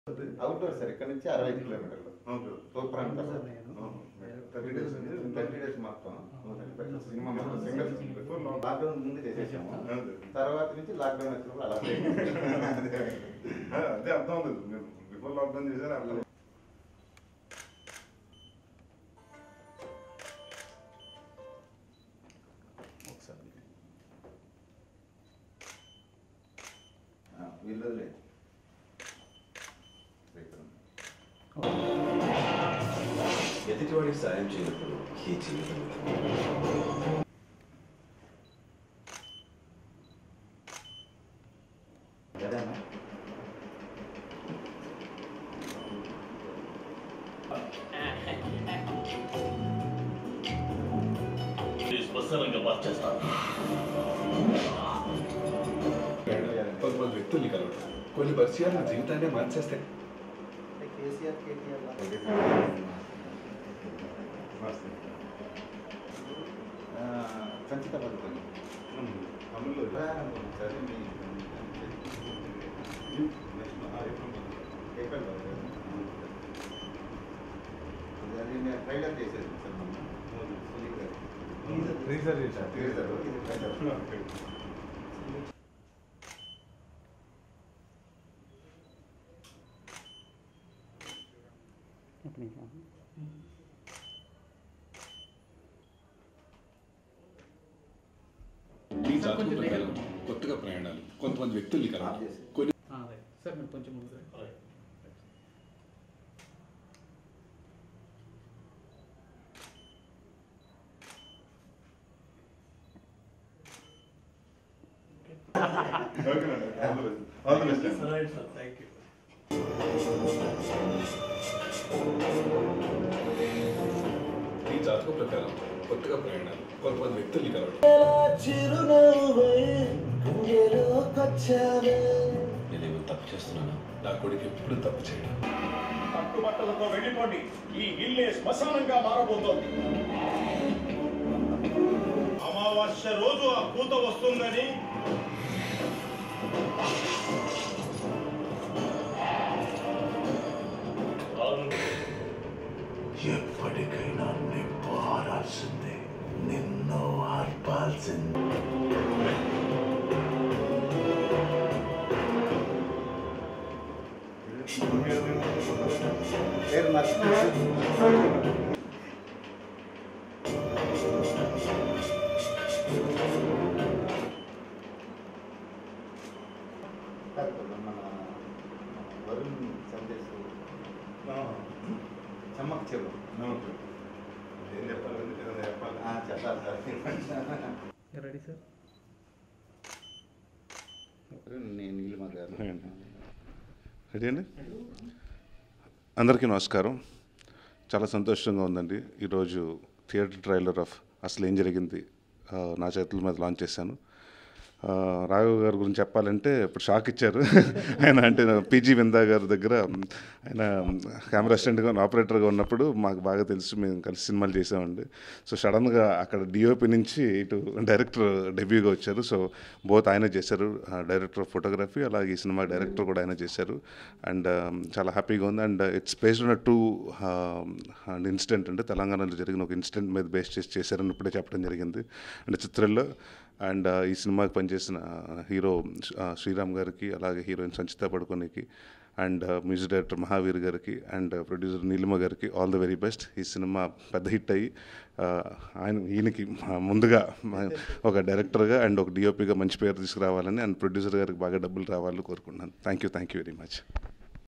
Outdoor sir ఇక్కడ నుంచి అరవై ఐదు కిలోమీటర్లు ఓకే సూపర్ అంతా థర్టీ డేస్ ఉంది థర్టీ డేస్ మొత్తం సినిమా మొత్తం సింగల్ బిఫోర్ లాక్డౌన్ ముందు చేసేసాము అదే. తర్వాత నుంచి లాక్డౌన్ వచ్చినప్పుడు అలా అదే అర్థం అవుతుంది మీరు బిఫోర్ లాక్డౌన్ చేశారు అర్థం వీళ్ళదే ఎదుటివాడికి సాయం చేయనప్పుడు ఈ జీవితం అదేనా స్పష్టంగా మార్చేస్తాను కొంతమంది వ్యక్తుల్ని కలవడం కొన్ని పరిచయాలు నా జీవితాన్ని మార్చేస్తాయి కేసీఆర్ కేటీఆర్ సంచిత పడుతుంది తమిళ్లో ప్రారంభం సార్ మీ ఏప్రిల్ అది నేను ట్రైలర్ చేసేది సార్ మొన్న సునీల్ గారు రీసెర్చ్ చేశారు టీజర్ ఇది ట్రైలర్ ఈ జాతకం ప్రకారం కొత్తగా ప్రయాణాలు కొంతమంది వ్యక్తుల్ని కలవడం కొన్ని అదే సార్ మీరు కొంచెం ముందు రండి. ఓకేనండి all the best right sir thank you ఈ జాతకం ప్రకారం కొత్తగా ప్రయాణాలు కొంతమంది వ్యక్తుల్ని కలవడం నేనేమో తప్పు చేస్తున్నాను నా కొడుకు ఎప్పుడు తప్పు చేయడం పట్టుబట్టలతో వెళ్ళిపోండి ఈ ఇల్లే శ్మశానంగా మారబోతోంది అమావాస్య రోజు ఆ పూత వస్తుందని ఎప్పటికైనా నిప్పు ఆరాల్సిందే నిన్ను ఆర్పాల్సిందే పేరు నరసింహ మన వరుణ్ సందేశ్ చమ్మక్ చెవు ఏం చెప్పాలండి ఏదైనా చెప్పాలి ఆ, చెప్పాలి సార్ You ready, sir? నేను నీలిమ గారు రెడీ అండి అందరికీ నమస్కారం చాలా సంతోషంగా ఉందండి ఈరోజు థియేటర్ ట్రైలర్ ఆఫ్ అసలు ఏం జరిగింది ఆ, నా చేతుల మీద లాంచ్ చేశాను ఆ, రాఘవ్ గారి గురించి చెప్పాలంటే ఇప్పుడు షాక్ ఇచ్చారు ఆయన అంటే పీజీ విందా గారి దగ్గర ఆయన కెమెరా అసిస్టెంట్గా ఆపరేటర్గా ఉన్నప్పుడు మాకు బాగా తెలుసు మేము కలిసి సినిమాలు చేసామండి సో సడన్గా అక్కడ డిఓపి నుంచి ఇటు డైరెక్టర్ డెబ్యూగా వచ్చారు సో బోత్ ఆయన చేశారు డైరెక్టర్ ఆఫ్ ఫోటోగ్రఫీ అలాగే ఈ సినిమా డైరెక్టర్ కూడా ఆయన చేశారు అండ్ చాలా హ్యాపీగా ఉంది అండ్ ఇట్స్ బేస్డ్ ఉన్న టూ ఇన్సిడెంట్ అంటే తెలంగాణలో జరిగిన ఒక ఇన్సిడెంట్ మీద బేస్ చేసి చేశారని ఇప్పుడే చెప్పడం జరిగింది అండ్ చిత్రల్లో అండ్ ఈ సినిమాకి పనిచేసిన హీరో శ్రీరామ్ గారికి అలాగే హీరోయిన్ సంచిత పడుకోనికి అండ్ మ్యూజిక్ డైరెక్టర్ మహావీర్ గారికి అండ్ ప్రొడ్యూసర్ నీలిమ గారికి ఆల్ ద వెరీ బెస్ట్ ఈ సినిమా పెద్ద హిట్ అయ్యి ఆ, ఆయన ఈయనకి ముందుగా ఒక డైరెక్టర్గా అండ్ ఒక డిఓపిగా మంచి పేరు తీసుకురావాలని అండ్ ప్రొడ్యూసర్ గారికి బాగా డబ్బులు రావాలని కోరుకుంటున్నాను thank you thank you very much